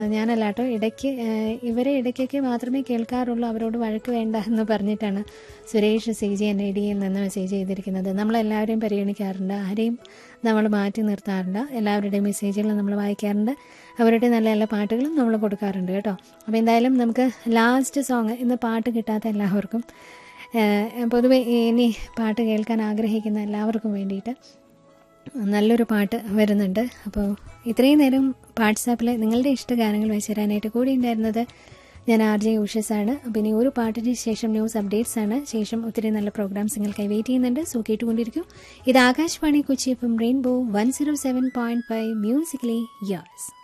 ഞാനല്ല കേട്ടോ ഇടയ്ക്ക് ഏഹ്, ഇവരെ ഇടയ്ക്കൊക്കെ മാത്രമേ കേൾക്കാറുള്ളൂ അവരോട് വഴക്ക് വേണ്ട എന്ന് പറഞ്ഞിട്ടാണ് Suresh C G N A ഡിയിൽ നിന്ന് മെസ്സേജ് ചെയ്തിരിക്കുന്നത് നമ്മളെല്ലാവരെയും പരിഗണിക്കാറുണ്ട് ആരെയും നമ്മൾ മാറ്റി നിർത്താറില്ല എല്ലാവരുടെയും മെസ്സേജുകൾ നമ്മൾ വായിക്കാറുണ്ട് അവരുടെ നല്ല നല്ല പാട്ടുകളും നമ്മൾ കൊടുക്കാറുണ്ട് കേട്ടോ അപ്പോൾ എന്തായാലും നമുക്ക് ലാസ്റ്റ് സോങ് ഇന്ന് പാട്ട് കിട്ടാത്ത എല്ലാവർക്കും ഏഹ്, പൊതുവെ ഇനി പാട്ട് കേൾക്കാൻ ആഗ്രഹിക്കുന്ന എല്ലാവർക്കും വേണ്ടിയിട്ട് നല്ലൊരു പാട്ട് വരുന്നുണ്ട് അപ്പോൾ ഇത്രയും നേരം വാട്സാപ്പിൽ നിങ്ങളുടെ ഇഷ്ട ഗാനങ്ങൾ വെച്ച് തരാനായിട്ട് കൂടി ഉണ്ടായിരുന്നത് ഞാൻ ആർ ജെ ഉഷസാണ് അപ്പോൾ ഇനി ഒരു പാട്ടിന് ശേഷം ന്യൂസ് അപ്ഡേറ്റ്സ് ആണ് ശേഷം ഒത്തിരി നല്ല പ്രോഗ്രാംസ് നിങ്ങൾക്കായി വെയിറ്റ് ചെയ്യുന്നുണ്ട് സോ കേട്ടുകൊണ്ടിരിക്കും ഇത് Akashvani Kochi F M rainbow one zero seven point five musically yours